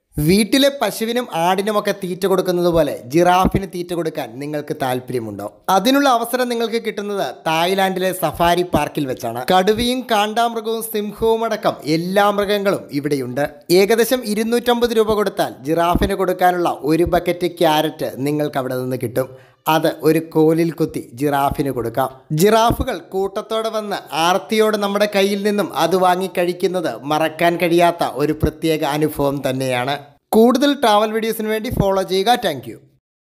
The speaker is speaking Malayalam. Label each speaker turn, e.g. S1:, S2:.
S1: വീട്ടിലെ പശുവിനും ആടിനുമൊക്കെ തീറ്റ കൊടുക്കുന്നത് പോലെ ജിറാഫിന് തീറ്റ കൊടുക്കാൻ നിങ്ങൾക്ക് താല്പര്യമുണ്ടോ അതിനുള്ള അവസരം നിങ്ങൾക്ക് കിട്ടുന്നത് തായ്ലാന്റിലെ സഫാരി പാർക്കിൽ വെച്ചാണ് കടുവയും കാണ്ടാമൃഗവും സിംഹവും അടക്കം എല്ലാ മൃഗങ്ങളും ഇവിടെയുണ്ട് ഏകദേശം ഇരുന്നൂറ്റമ്പത് രൂപ കൊടുത്താൽ ജിറാഫിന് കൊടുക്കാനുള്ള ഒരു ബക്കറ്റ് ക്യാരറ്റ് നിങ്ങൾക്ക് അവിടെ നിന്ന് കിട്ടും അത് ഒരു കോലിൽ കുത്തി ജിറാഫിന് കൊടുക്കാം ജിറാഫുകൾ കൂട്ടത്തോടെ വന്ന് ആർത്തിയോടെ നമ്മുടെ കയ്യിൽ നിന്നും അത് വാങ്ങി കഴിക്കുന്നത് മറക്കാൻ കഴിയാത്ത ഒരു പ്രത്യേക അനുഭവം തന്നെയാണ് കൂടുതൽ ട്രാവൽ വീഡിയോസിന് വേണ്ടി ഫോളോ ചെയ്യുക താങ്ക്